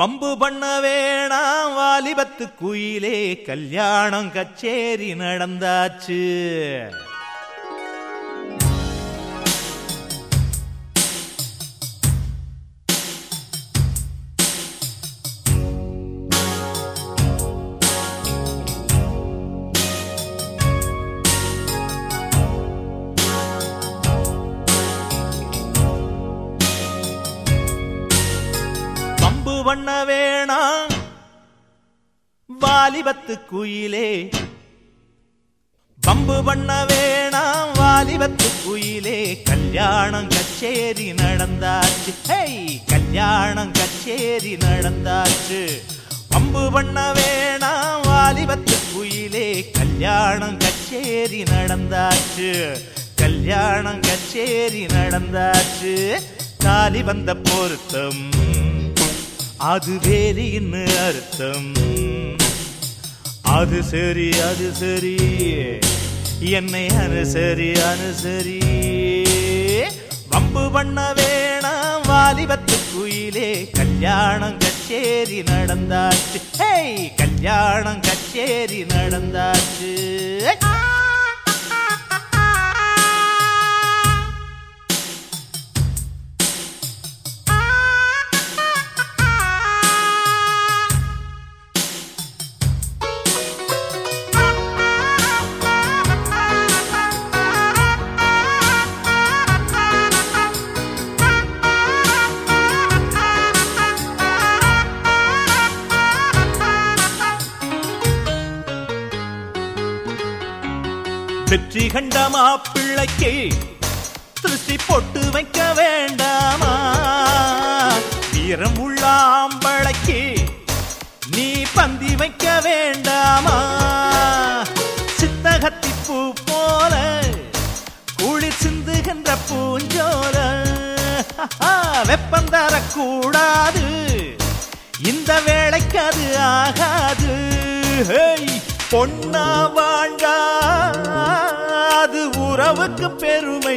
Pump பண்ண வேணாம் வாலிபத்து குயிலே கல்யாணம் கச்சேரி நடந்தாச்சு பம்பு பண்ண வேணாம் வாலிபத்து குயிலே பம்பு பண்ண வேணாம் வாலிபத்து குயிலே கல்யாணம் கச்சேரி நடந்தாச்சு ஹேய் கல்யாணம் கச்சேரி நடந்தாச்சு பம்பு பண்ண வேணாம் வாலிபத்து குயிலே கல்யாணம் கச்சேரி நடந்தாச்சு கல்யாணம் கச்சேரி நடந்தாச்சு தாலி வந்த பொருத்தம் அது வேறு இன்னு அர்த்தம் அது சரி அது சரி என்னை அனுசரி அனுசரி வம்பு பண்ண வேணாம் வாலிபத்து குயிலே கல்யாணம் கச்சேரி நடந்தாச்சு ஹேய் கல்யாணம் கச்சேரி நடந்தாச்சு வெற்றி கண்ட மாப்பிள்ளைக்கு திருஷ்டி போட்டு வைக்க வேண்டாமா வீரம் உள்ள ஆம்பளைக்கு நீ பந்தி வைக்க வேண்டாமா சித்தகத்தி பூ போல குளிர் சிந்துகின்ற பூஞ்சோல வெப்பம் தரக்கூடாது இந்த வேலைக்கு அது ஆகாது ஹேய், பொன்னா வாழ்ந்தா அது உறவுக்கு பெருமை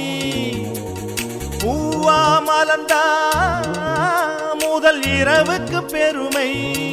பூவா மலர்ந்தா முதல் இரவுக்கு பெருமை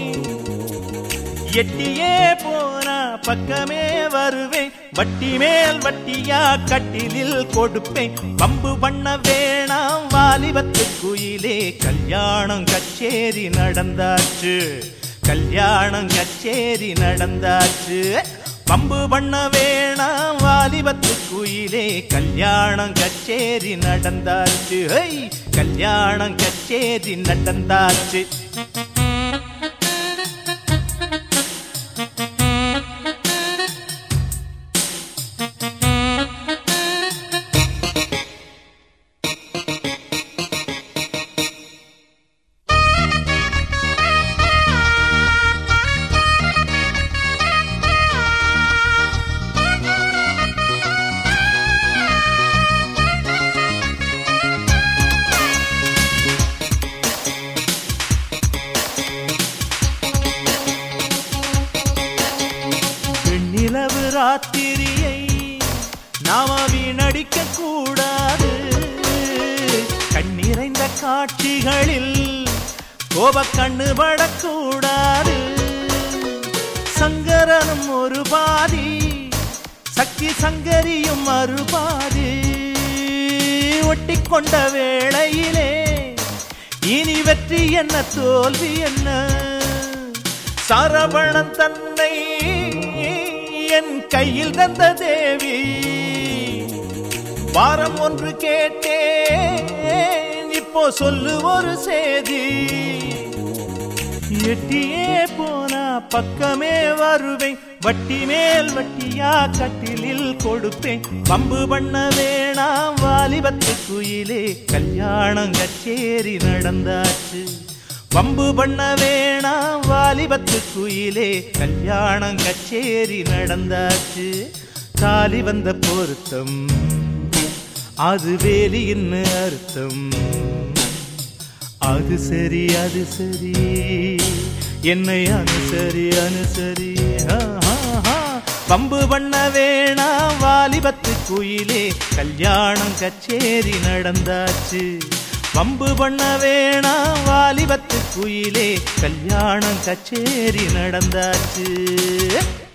எட்டியே போனா பக்கமே வருவேன் வட்டி மேல் வட்டியா கட்டிலில் கொடுப்பேன் பம்பு பண்ண வேணாம் வாலிபத்து குயிலே கல்யாணம் கச்சேரி நடந்தாச்சு கல்யாணம் கச்சேரி நடந்தாச்சு பம்பு பண்ண வேணாம் வாலிபத்து குயிலே கல்யாணம் கச்சேரி நடந்தாச்சு ஹை கல்யாணம் கச்சேரி நடந்தாச்சு வெண்ணிலவு ராத்திரியை நாம வீணடிக்க கூடாது கண்ணிறைந்த காட்சிகளில் கோப கண்ணு படக்கூடாது சங்கரனும் ஒரு பாதி சக்தி சங்கரியும் மறுபாதி ஒட்டி கொண்ட வேளையிலே இனி வெற்றி என்ன தோல்வி என்ன சரவணன் தன்னை என் கையில் தந்த தேவி வாரம் ஒன்று கேட்டேன் இப்போ சொல்லு ஒரு செய்தி எட்டியே போனா பக்கமே வருவேன் வட்டி மேல் வட்டியா கட்டிலில் கொடுப்பேன் பம்பு பண்ண வேணாம் வாலிபத்து குயிலே கல்யாணம் கச்சேரி நடந்தாச்சு வம்பு பண்ண வேணாம் வாலிபத்து குயிலே கல்யாணம் கச்சேரி நடந்தாச்சு தாலி வந்த பொருத்தம் அது வேலின்னு அர்த்தம் அது சரி அது சரி என்னை அனுசரி அனுசரி ஆ, ஆ, ஆ. பம்பு பண்ண வேணாம் வாலிபத்து குயிலே கல்யாணம் கச்சேரி நடந்தாச்சு வம்பு பண்ண வேணாம் வாலிபத்து குயிலே கல்யாணம் கச்சேரி நடந்தாச்சு